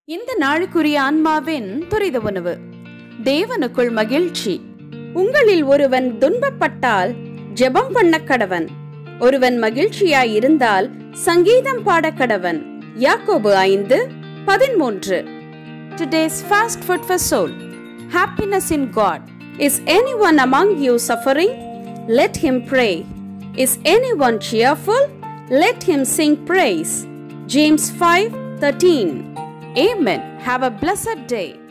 இந்த நாளுக்குரிய ஆன்மாவின் துரித உணவு தேவனுக்குள் மகிழ்ச்சி உங்களில் ஒருவன் துன்பப்பட்டால் ஜெபம் பண்ண கடவன் ஒருவன் மகிழ்ச்சியாய் இருந்தால் சங்கீதம் பாட கடவன் யாக்கோபு ஐந்து பதிமூன்று Today's fast food for soul. Happiness in God. Is anyone among you suffering? Let him pray. Is anyone cheerful? Let him sing praise. James 5 13. Amen. Have a blessed day.